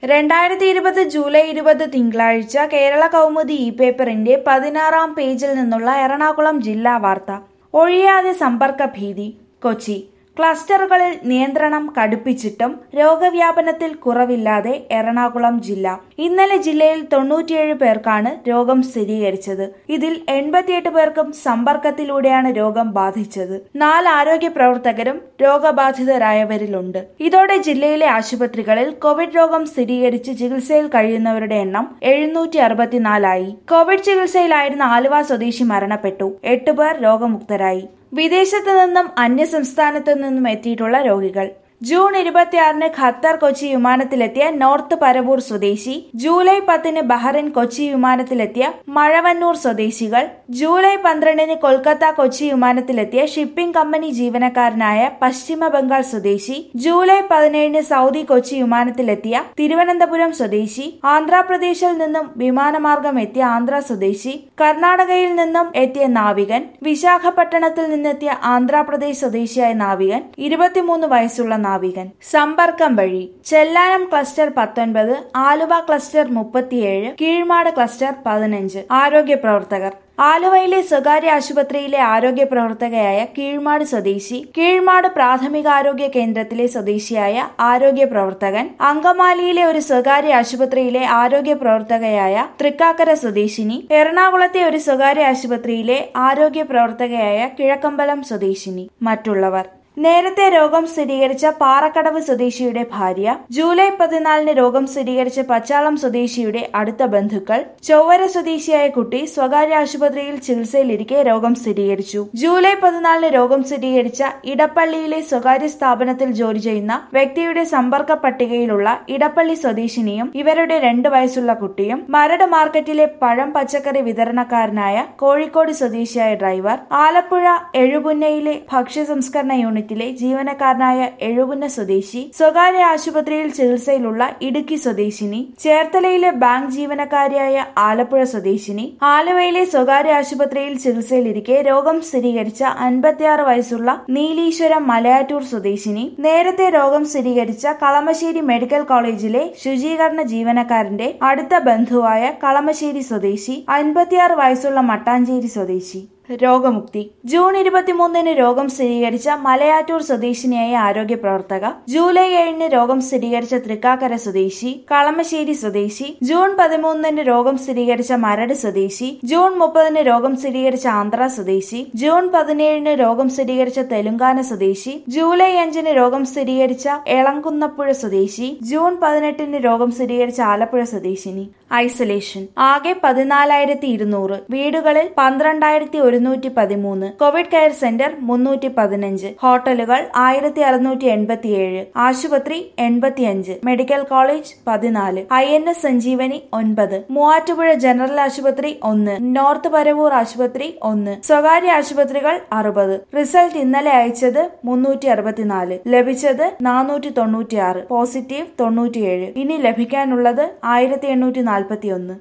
രണ്ടായിരത്തി ഇരുപത് ജൂലൈ ഇരുപത് തിങ്കളാഴ്ച കേരള കൗമുദി ഇ പേപ്പറിന്റെ പതിനാറാം പേജിൽ നിന്നുള്ള എറണാകുളം ജില്ലാ വാർത്ത ഒഴിയാതെ സമ്പർക്ക ഭീതി കൊച്ചി ക്ലസ്റ്ററുകളിൽ നിയന്ത്രണം കടുപ്പിച്ചിട്ടും രോഗവ്യാപനത്തിൽ കുറവില്ലാതെ എറണാകുളം ജില്ല ഇന്നലെ ജില്ലയിൽ തൊണ്ണൂറ്റിയേഴ് പേർക്കാണ് രോഗം സ്ഥിരീകരിച്ചത് ഇതിൽ എൺപത്തിയെട്ട് പേർക്കും സമ്പർക്കത്തിലൂടെയാണ് രോഗം ബാധിച്ചത് നാല് ആരോഗ്യ പ്രവർത്തകരും രോഗബാധിതരായവരിലുണ്ട് ഇതോടെ ജില്ലയിലെ ആശുപത്രികളിൽ കോവിഡ് രോഗം സ്ഥിരീകരിച്ച് ചികിത്സയിൽ കഴിയുന്നവരുടെ എണ്ണം എഴുന്നൂറ്റി അറുപത്തിനാലായി കോവിഡ് ചികിത്സയിലായിരുന്ന ആലുവ സ്വദേശി മരണപ്പെട്ടു എട്ടുപേർ രോഗമുക്തരായി വിദേശത്ത് നിന്നും അന്യസംസ്ഥാനത്തു നിന്നും എത്തിയിട്ടുള്ള രോഗികൾ ജൂൺ ഇരുപത്തിയാറിന് ഖത്തർ കൊച്ചി വിമാനത്തിലെത്തിയ നോർത്ത് പരവൂർ സ്വദേശി ജൂലൈ പത്തിന് ബഹ്റിൻ കൊച്ചി വിമാനത്തിലെത്തിയ മഴവന്നൂർ സ്വദേശികൾ ജൂലൈ പന്ത്രണ്ടിന് കൊൽക്കത്ത കൊച്ചി വിമാനത്തിലെത്തിയ ഷിപ്പിംഗ് കമ്പനി ജീവനക്കാരനായ പശ്ചിമ ബംഗാൾ സ്വദേശി ജൂലൈ പതിനേഴിന് സൗദി കൊച്ചി വിമാനത്തിലെത്തിയ തിരുവനന്തപുരം സ്വദേശി ആന്ധ്രാപ്രദേശിൽ നിന്നും വിമാനമാർഗം എത്തിയ ആന്ധ്ര സ്വദേശി കർണാടകയിൽ നിന്നും എത്തിയ നാവികൻ വിശാഖപട്ടണത്തിൽ നിന്നെത്തിയ ആന്ധ്രാപ്രദേശ് സ്വദേശിയായ നാവികൻ ഇരുപത്തിമൂന്ന് വയസ്സുള്ള നാവികൻ സമ്പർക്കം വഴി ചെല്ലാനം ക്ലസ്റ്റർ പത്തൊൻപത് ആലുവ ക്ലസ്റ്റർ മുപ്പത്തിയേഴ് കീഴ്മാട് ക്ലസ്റ്റർ പതിനഞ്ച് ആരോഗ്യ പ്രവർത്തകർ ആലുവയിലെ സ്വകാര്യ ആശുപത്രിയിലെ ആരോഗ്യ പ്രവർത്തകയായ കീഴ്മാട് സ്വദേശി കീഴ്മാട് പ്രാഥമികാരോഗ്യ കേന്ദ്രത്തിലെ സ്വദേശിയായ ആരോഗ്യ പ്രവർത്തകൻ അങ്കമാലിയിലെ ഒരു സ്വകാര്യ ആശുപത്രിയിലെ ആരോഗ്യ പ്രവർത്തകയായ തൃക്കാക്കര സ്വദേശിനി എറണാകുളത്തെ ഒരു സ്വകാര്യ ആശുപത്രിയിലെ ആരോഗ്യ പ്രവർത്തകയായ കിഴക്കമ്പലം സ്വദേശിനി മറ്റുള്ളവർ നേരത്തെ രോഗം സ്ഥിരീകരിച്ച പാറക്കടവ് സ്വദേശിയുടെ ഭാര്യ ജൂലൈ പതിനാലിന് രോഗം സ്ഥിരീകരിച്ച പച്ചാളം സ്വദേശിയുടെ അടുത്ത ബന്ധുക്കൾ ചൊവ്വര സ്വദേശിയായ കുട്ടി സ്വകാര്യ ആശുപത്രിയിൽ ചികിത്സയിലിരിക്കെ രോഗം സ്ഥിരീകരിച്ചു ജൂലൈ പതിനാലിന് രോഗം സ്ഥിരീകരിച്ച ഇടപ്പള്ളിയിലെ സ്വകാര്യ സ്ഥാപനത്തിൽ ജോലി ചെയ്യുന്ന വ്യക്തിയുടെ സമ്പർക്ക പട്ടികയിലുള്ള ഇടപ്പള്ളി സ്വദേശിനിയും ഇവരുടെ രണ്ട് വയസ്സുള്ള കുട്ടിയും മരട് മാർക്കറ്റിലെ പഴം പച്ചക്കറി വിതരണക്കാരനായ കോഴിക്കോട് സ്വദേശിയായ ഡ്രൈവർ ആലപ്പുഴ എഴുപുന്നയിലെ ഭക്ഷ്യ സംസ്കരണ യൂണിറ്റ് യൂണിറ്റിലെ ജീവനക്കാരനായ എഴുപുന്ന സ്വദേശി സ്വകാര്യ ആശുപത്രിയിൽ ചികിത്സയിലുള്ള ഇടുക്കി സ്വദേശിനി ചേർത്തലയിലെ ബാങ്ക് ജീവനക്കാരിയായ ആലപ്പുഴ സ്വദേശിനി ആലുവയിലെ സ്വകാര്യ ആശുപത്രിയിൽ ചികിത്സയിലിരിക്കെ രോഗം സ്ഥിരീകരിച്ച അൻപത്തിയാറ് വയസ്സുള്ള നീലീശ്വരം മലയാറ്റൂർ സ്വദേശിനി നേരത്തെ രോഗം സ്ഥിരീകരിച്ച കളമശ്ശേരി മെഡിക്കൽ കോളേജിലെ ശുചീകരണ ജീവനക്കാരന്റെ അടുത്ത ബന്ധുവായ കളമശ്ശേരി സ്വദേശി അൻപത്തിയാറ് വയസ്സുള്ള മട്ടാഞ്ചേരി സ്വദേശി രോഗമുക്തി ജൂൺ ഇരുപത്തിമൂന്നിന് രോഗം സ്ഥിരീകരിച്ച മലയാറ്റൂർ സ്വദേശിനിയായ ആരോഗ്യ പ്രവർത്തക ജൂലൈ ഏഴിന് രോഗം സ്ഥിരീകരിച്ച തൃക്കാക്കര സ്വദേശി കളമശ്ശേരി സ്വദേശി ജൂൺ പതിമൂന്നിന് രോഗം സ്ഥിരീകരിച്ച മരട് സ്വദേശി ജൂൺ മുപ്പതിന് രോഗം സ്ഥിരീകരിച്ച ആന്ധ്ര സ്വദേശി ജൂൺ പതിനേഴിന് രോഗം സ്ഥിരീകരിച്ച തെലുങ്കാന സ്വദേശി ജൂലൈ അഞ്ചിന് രോഗം സ്ഥിരീകരിച്ച എളങ്കുന്നപ്പുഴ സ്വദേശി ജൂൺ പതിനെട്ടിന് രോഗം സ്ഥിരീകരിച്ച ആലപ്പുഴ സ്വദേശിനി ഐസൊലേഷൻ ആകെ പതിനാലായിരത്തി ഇരുന്നൂറ് വീടുകളിൽ പന്ത്രണ്ടായിരത്തി ഒരുന്നൂറ്റി പതിമൂന്ന് കോവിഡ് കെയർ സെന്റർ മുന്നൂറ്റി പതിനഞ്ച് ഹോട്ടലുകൾ ആയിരത്തി അറുന്നൂറ്റി എൺപത്തിയേഴ് ആശുപത്രി എൺപത്തിയഞ്ച് മെഡിക്കൽ കോളേജ് പതിനാല് ഐ എൻ എസ് സഞ്ജീവനി ഒൻപത് മൂവാറ്റുപുഴ ജനറൽ ആശുപത്രി ഒന്ന് നോർത്ത് പരവൂർ ആശുപത്രി ഒന്ന് സ്വകാര്യ ആശുപത്രികൾ അറുപത് റിസൾട്ട് ഇന്നലെ അയച്ചത് മുന്നൂറ്റി അറുപത്തിനാല് ലഭിച്ചത് നാനൂറ്റി തൊണ്ണൂറ്റിയാറ് പോസിറ്റീവ് തൊണ്ണൂറ്റിയേഴ് ഇനി ലഭിക്കാനുള്ളത് ആയിരത്തി എണ്ണൂറ്റി നാൽപ്പത്തി ഒന്ന്